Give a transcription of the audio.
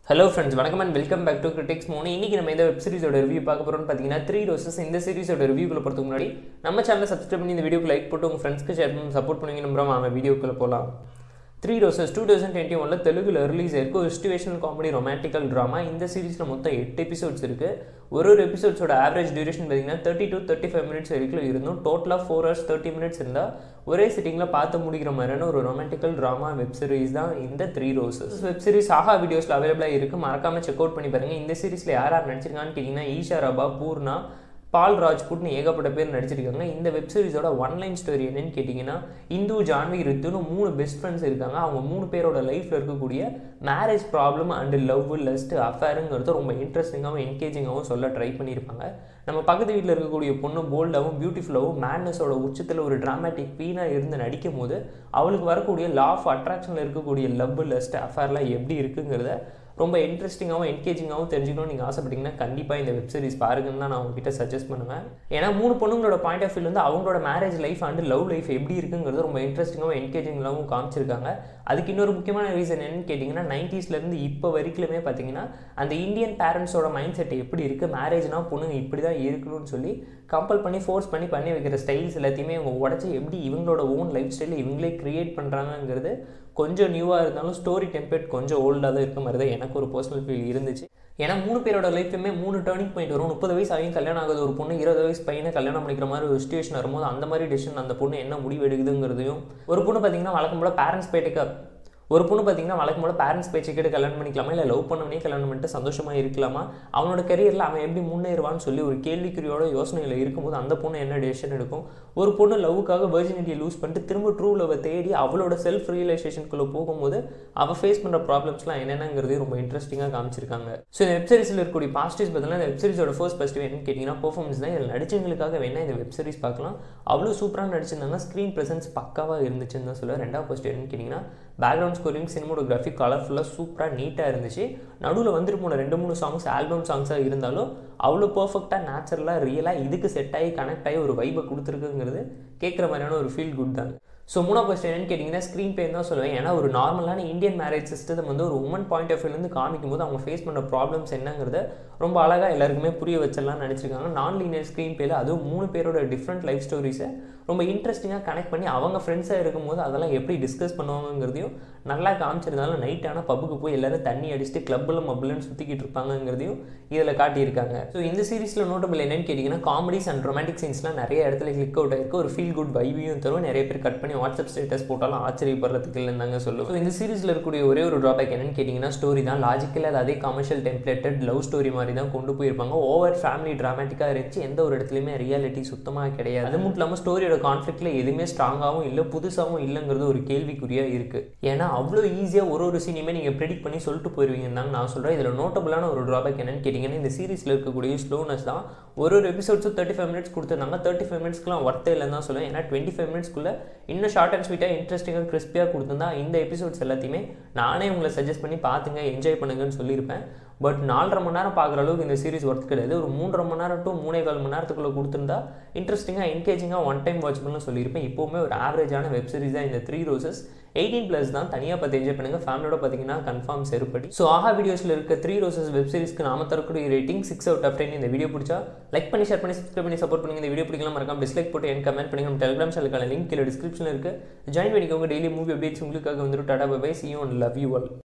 hello friends வணக்கம் and welcome back to critics மூணு இன்னைக்கு நம்ம இந்த வெப் சீரிஸோட ரிவ்யூ பார்க்க போகிறோம்னு பார்த்தீங்கன்னா த்ரீ ரோசஸ் இந்த சீரிஸோட ரிவ்யூக்குள்ள போகிறதுக்கு முன்னாடி நம்ம சேனலை சப்ஸ்கிரைப் பண்ணி இந்த வீடியோக்கு லைக் போட்டு உங்கள் ஃப்ரெண்ட்ஸ்க்கு ஷேர் பண்ணி சப்போர்ட் பண்ணி நம்புறோம் அவன் வீடியோக்குள்ளே போகலாம் three roses two thousand twenty ஒனில் தெலுங்குல ரிலீஸ் ஆயிருக்கு ஒரு சிச்சுவேஷனல் காமெடி ரொமான்டிக்கல் ட்ராமா இந்த சீரிஸில் மொத்தம் எட்டு எபிசோட்ஸ் இருக்குது ஒரு ஒரு எபிசோட்ஸோட ஆவரேஜ் டியூரேஷன் பார்த்தீங்கன்னா thirty to thirty five minutes வரைக்கும் இருந்தும் டோட்டலாக ஃபோர் ஹவர்ஸ் தேர்ட்டி மினிட்ஸ் இருந்தால் ஒரே சிட்டிங்கில் பார்த்து முடிக்கிற மாதிரியான ஒரு ரொமான்டிக்கல் ட்ராமா வெப் சீரிஸ் தான் இந்த three roses web series Aha வீடியோஸில் அவைலபிளாக இருக்குது மறக்காமல் செக் அவுட் பண்ணி பாருங்கள் இந்த சீரிஸில் யார் யார் நடிச்சிருக்கான்னு கேட்டிங்கன்னா ஈஷா ரபா பூர்ணா பால் ராஜ்புட்னு ஏகப்பட்ட பேர் நடிச்சிருக்காங்க இந்த வெப் சீரிஸோட ஒன்லைன் ஸ்டோரி என்னன்னு கேட்டிங்கன்னா இந்து ஜான்வி ரித்துன்னு மூணு பெஸ்ட் ஃப்ரெண்ட்ஸ் இருக்காங்க அவங்க மூணு பேரோட லைஃப்பில் இருக்கக்கூடிய marriage problem and love lust அஃபேருங்கிறது ரொம்ப இன்ட்ரெஸ்டிங்காகவும் என்கேஜிங்காகவும் சொல்ல ட்ரை பண்ணியிருப்பாங்க நம்ம பக்கத்து வீட்டில் இருக்கக்கூடிய பொண்ணு போல்டாகவும் பியூட்டிஃபுல்லாகவும் மேட்னஸோட உச்சத்தில் ஒரு ட்ராமாட்டிக் பீனாக இருந்து நடிக்கும் போது அவளுக்கு வரக்கூடிய லா ஆஃப் அட்ராக்ஷனில் இருக்கக்கூடிய லவ் லஸ்ட் அஃபேர்லாம் எப்படி இருக்குங்கிறத ரொம்ப இன்ட்ரெஸ்டிங்காகவும் என்கேஜிங்காகவும் தெரிஞ்சுக்கணும்னு நீங்கள் ஆசைப்பட்டீங்கன்னா கண்டிப்பாக இந்த வெப் சீரிஸ் பாருங்கன்னு தான் நான் உங்ககிட்ட சஜஸ்ட் பண்ணுவேன் ஏன்னா மூணு பொண்ணுங்களோட பாயிண்ட் ஆஃப் வியூ வந்து அவங்களோட marriage life and love life எப்படி இருக்குங்கிறது ரொம்ப இன்ட்ரெஸ்டிங்காகவும் என்கேஜிங்காகவும் காமிச்சிருக்காங்க அதுக்கு இன்னொரு முக்கியமான ரீசன் என்னன்னு கேட்டிங்கன்னா நைன்டிஸ்லேருந்து இப்போ வரைக்குமே பார்த்தீங்கன்னா அந்த இந்தியன் பேரண்ட்ஸோட மைண்ட் செட் எப்படி இருக்குது மேரேஜ்னா பொண்ணுங்க இப்படி தான் இருக்கணும்னு சொல்லி கம்பல் பண்ணி ஃபோர்ஸ் பண்ணி பண்ணி வைக்கிற ஸ்டைல்ஸ் எல்லாத்தையுமே இவங்க உடச்சி எப்படி இவங்களோட ஓன் லைஃப் ஸ்டைலை இவங்களே க்ரியேட் பண்ணுறாங்கங்கிறது கொஞ்சம் நியூவாக இருந்தாலும் ஸ்டோரி டெம்ப்ளேட் கொஞ்சம் ஓல்டாக தான் இருக்க மாதிரி தான் எனக்கு ஒரு பர்சனல் ஃபீல் இருந்துச்சு ஏன்னா மூணு பேரோட லைஃப்லையுமே மூணு டேர்னிங் பாயிண்ட் வரும் முப்பது வயசு ஆகியும் கல்யாணம் ஆகுது ஒரு பொண்ணு இருபது வயசு பையனை கல்யாணம் பண்ணிக்கிற மாதிரி ஒரு சுச்சுவேஷன் வரும்போது அந்த மாதிரி டிசிஷன் அந்த பொண்ணு என்ன முடிவு எடுக்குதுங்கிறதையும் ஒரு பொண்ணு பார்த்தீங்கன்னா வழக்கம் போல பேரண்ட்ஸ் பேட்டுக்கு ஒரு பொண்ணு பார்த்தீங்கன்னா வழக்கம் போல பேரண்ட்ஸ் பேச்சு கேட்டு கல்யாணம் பண்ணிக்கலாமா இல்லை லவ் பண்ணவனே கல்யாணம் பண்ணிட்டு சந்தோஷமாக இருக்கலாமா அவனோட கரியரில் அவன் எப்படி முன்னேறுவான்னு சொல்லி ஒரு கேள்விக்குறியோட யோசனையில் இருக்கும்போது அந்த பொண்ணு என்ன டெசிஷன் எடுக்கும் ஒரு பொண்ணு லவ்வுக்காக வெர்ஜினிட்டியை லூஸ் பண்ணிட்டு திரும்ப ட்ரூ லவ்வை தேடி அவளோட செல்ஃப் ரியலைசேஷனுக்குள்ளே போகும்போது அவள் ஃபேஸ் பண்ணுற ப்ராப்ளம்ஸ்லாம் என்னென்னங்கிறதையும் ரொம்ப இன்ட்ரெஸ்டிங்காக காமிச்சிருக்காங்க ஸோ இந்த வெப் சீரிஸில் இருக்கக்கூடிய பாசிட்டிவ்ஸ் பார்த்தீங்கன்னா இந்த வெப் சீரிஸோட ஃபர்ஸ்ட் பாசிட்டிவ் என்னன்னு கேட்டிங்கன்னா பர்ஃபார்மன்ஸ் தான் இதில் நடிச்சவங்களுக்காக வேணால் இந்த வெப் சீரிஸ் பார்க்கலாம் அவ்வளோ சூப்பராக நடிச்சிருந்தாங்க ஸ்க்ரீன் ப்ரெசன்ஸ் பக்காவாக இருந்துச்சுன்னு தான் சொல்லுவேன் ரெண்டாவது பாசிட்டிவ் என்னன்னு கேட்டிங்கன்னா பேக்ரவுண்ட் ஸ்கோரிங் சினிமோடோகிராஃபி கலர்ஃபுல்லாக சூப்பராக நீட்டாக இருந்துச்சு நடுவில் வந்துட்டு போன ரெண்டு மூணு சாங்ஸ் ஆல்பம் சாங்ஸாக இருந்தாலும் அவ்வளோ பர்ஃபெக்டாக நேச்சுரலாக ரியலாக இதுக்கு செட் ஆகி கனெக்ட் ஆகி ஒரு வைபை கொடுத்துருக்குங்கிறது கேட்குற மாதிரியான ஒரு ஃபீல் குட் தாங்க ஸோ மூணாவது கொஸ்டின் என்னன்னு கேட்டிங்கன்னா ஸ்க்ரீன் பேன் தான் சொல்லுவேன் ஏன்னா ஒரு நார்மலான இந்தியன் மேரேஜ் சிஸ்டம் வந்து ஒரு உமன் பாயிண்ட் ஆஃப் வியூலேருந்து காமிக்கும் போது அவங்க ஃபேஸ் பண்ணுற ப்ராப்ளம்ஸ் என்னங்கிறத ரொம்ப அழகாக எல்லாருக்குமே புரிய வச்சிடலாம் நினச்சிருக்காங்க நான் லீனியர் ஸ்க்ரீன் பேல அதுவும் மூணு பேரோட டிஃப்ரெண்ட் லைஃப் ஸ்டோரிஸை ரொம்ப இன்ட்ரெஸ்டிங்காக கனெக்ட் பண்ணி அவங்க ஃப்ரெண்ட்ஸாக இருக்கும்போது அதெல்லாம் எப்படி டிஸ்கஸ் பண்ணுவாங்கங்கிறதையும் நல்லா காமிச்சிருந்தாலும் நைட்டான பப்புக்கு போய் எல்லாரும் தண்ணி அடிச்சுட்டு கிளப்பில் மப்பிள்னு சுற்றிக்கிட்டு இருப்பாங்கங்கிறதையும் இதில் காட்டியிருக்காங்க ஸோ இந்த சீரிஸில் நோட்டபிள் என்னன்னு கேட்டிங்கன்னா காமெடிஸ் அண்ட் ரொமான்டிக் சீன்ஸ்லாம் நிறைய இடத்துல கிளிக் அவுட் ஆயிருக்கு ஒரு ஃபீல் குட் வைபியும் தரும் நிறைய பேர் கட் பண்ணி வாட்ஸ்அப் ஸ்டேட்டஸ் போட்டாலும் ஆச்சரியப்படுறதுக்கு இல்லைந்தாங்க சொல்லுவோம் ஸோ இந்த சீரிஸில் இருக்கக்கூடிய ஒரே ஒரு ட்ராபேக் என்னன்னு கேட்டிங்கன்னா ஸ்டோரி தான் லாஜிக்கல் அது அதே கமர்ஷியல் டெம்ப்ளேட்டட் லவ் ஸ்டோரி மாதிரி தான் கொண்டு போயிருப்பாங்க ஓவர் ஃபேமிலி ட்ராமேட்டிக்காக இருந்துச்சு எந்த ஒரு இடத்துலையுமே ரியாலிட்டி சுத்தமாக கிடையாது அது மட்டும் இல்லாமல் ஸ்டோரியோட கான்ஃப்ளிக்டில் எதுவுமே ஸ்ட்ராங்காகவும் இல்லை புதுசாகவும் இல்லைங்கிறது ஒரு கேள்விக்குறியாக இருக்குது ஏன்னா அவ்வளோ ஈஸியாக ஒரு ஒரு சீனியுமே நீங்கள் ப்ரெடிக்ட் பண்ணி சொல்லிட்டு போயிருவீங்கன்னு தான் நான் சொல்கிறேன் இதில் நோட்டபுளான ஒரு ட்ராபேக் என்னன்னு கேட்டிங்கன்னா இந்த சீரிஸில் இருக்கக்கூடிய ஸ்லோனஸ் தான் ஒரு ஒரு எபிசோட்ஸும் தேர்ட்டி ஃபைவ் மினிட்ஸ் கொடுத்துருந்தாங்க தேர்ட்டி ஃபைவ் மினிட்ஸ்க்குலாம் ஒர்த்தே இல்லைன்னு தான் சொல்லுவேன் ஏன்னா டுவெண்ட்டி ஃபைவ் மினிட்ஸ்க்குள்ளே இன்னும் ஷார்ட் அண்ட் ஸ்வீட்டாக இன்ட்ரெஸ்டிங்காக கிறிஸ்பியாக கொடுத்துருந்தா இந்த எபிசோட்ஸ் எல்லாத்தையுமே நானே உங்களை சஜஸ்ட் பண்ணி பார்த்துங்க என்ஜாய் பண்ணுங்கன்னு சொல்லியிருப்பேன் பட் நாலரை மணி நேரம் பார்க்குற அளவுக்கு இந்த சீரிஸ் ஒர்க் கிடையாது ஒரு மூன்றரை மணி நேரம் டு மூணே கால் மணி நேரத்துக்குள்ளே கொடுத்துருந்தா இன்ட்ரெஸ்டிங்காக என்கேஜிங்காக ஒன் டைம் வாட்ச் பண்ணலாம் சொல்லியிருப்பேன் இப்போவுமே ஒரு ஆவரேஜான வெப் சீரிஸ் தான் இந்த த்ரீ ரோசஸ் எயிட்டீன் ப்ளஸ் தான் தனியாக பார்த்து என்ஜாய் பண்ணுங்கள் ஃபேமிலியோட பார்த்தீங்கன்னா கன்ஃபார்ம் செருப்படி ஸோ ஆஹா வீடியோஸில் இருக்க த்ரீ ரோசஸ் வெப் சீரிஸ்க்கு நாம தரக்கூடிய rating six out of ten இந்த வீடியோ பிடிச்சா லைக் பண்ணி ஷேர் பண்ணி சப்ஸ்கிரைப் பண்ணி சப்போர்ட் பண்ணுங்க இந்த வீடியோ பிடிக்கலாம் மறக்காம டிஸ்லைக் போட்டு என் கமெண்ட் பண்ணுங்க நம்ம டெலிகிராம் சேனலுக்கான லிங்க் கீழே டிஸ்கிரிப்ஷனில் இருக்குது ஜாயின் பண்ணிக்கோங்க டெய்லி மூவி அப்டேட்ஸ் உங்களுக்காக வந்துட்டு டாடா bye see you and love you all